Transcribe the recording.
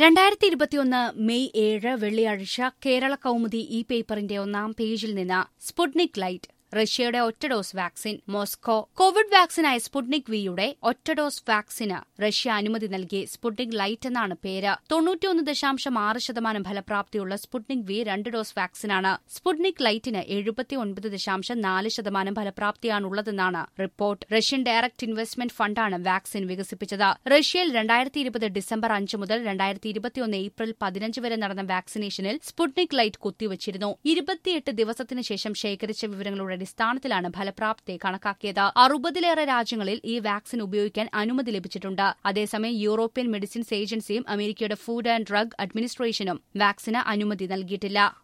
രണ്ടായിരത്തി ഇരുപത്തിയൊന്ന് മെയ് ഏഴ് വെള്ളിയാഴ്ച കേരള കൗമുദി ഈ പേപ്പറിന്റെ ഒന്നാം പേജിൽ നിന്ന് സ്പുട്നിക് ലൈറ്റ് റഷ്യയുടെ ഒറ്റ ഡോസ് വാക്സിൻ മോസ്കോ കോവിഡ് വാക്സിനായ സ്പുട്നിക് വിയുടെ ഒറ്റ ഡോസ് വാക്സിന് റഷ്യ അനുമതി നൽകി സ്പുട്നിക് ലൈറ്റ് എന്നാണ് പേര് തൊണ്ണൂറ്റിയൊന്ന് ദശാംശം ആറ് ശതമാനം ഫലപ്രാപ്തിയുള്ള സ്പുട്നിക് വി രണ്ട് ഡോസ് വാക്സിനാണ് സ്പുട്നിക് ലൈറ്റിന് എഴുപത്തിയൊൻപത് ദശാംശം നാല് ശതമാനം ഫലപ്രാപ്തിയാണുള്ളതെന്നാണ് റിപ്പോർട്ട് റഷ്യൻ ഡയറക്ട് ഇൻവെസ്റ്റ്മെന്റ് ഫണ്ടാണ് വാക്സിൻ വികസിപ്പിച്ചത് റഷ്യയിൽ രണ്ടായിരത്തി ഇരുപത് ഡിസംബർ അഞ്ച് മുതൽ രണ്ടായിരത്തി ഇരുപത്തിയൊന്ന് ഏപ്രിൽ പതിനഞ്ച് വരെ നടന്ന വാക്സിനേഷനിൽ സ്പുട്നിക് ലൈറ്റ് കുത്തിവച്ചിരുന്നു ഇരുപത്തിയെട്ട് ദിവസത്തിന് ശേഷം ശേഖരിച്ച വിവരങ്ങളുടെ അടിസ്ഥാനത്തിലാണ് ഫലപ്രാപ്തി കണക്കാക്കിയത് അറുപതിലേറെ രാജ്യങ്ങളിൽ ഈ വാക്സിൻ ഉപയോഗിക്കാൻ അനുമതി ലഭിച്ചിട്ടുണ്ട് അതേസമയം യൂറോപ്യൻ മെഡിസിൻസ് ഏജൻസിയും അമേരിക്കയുടെ ഫുഡ് ആൻഡ് ഡ്രഗ് അഡ്മിനിസ്ട്രേഷനും വാക്സിന് അനുമതി നൽകിയിട്ടില്ല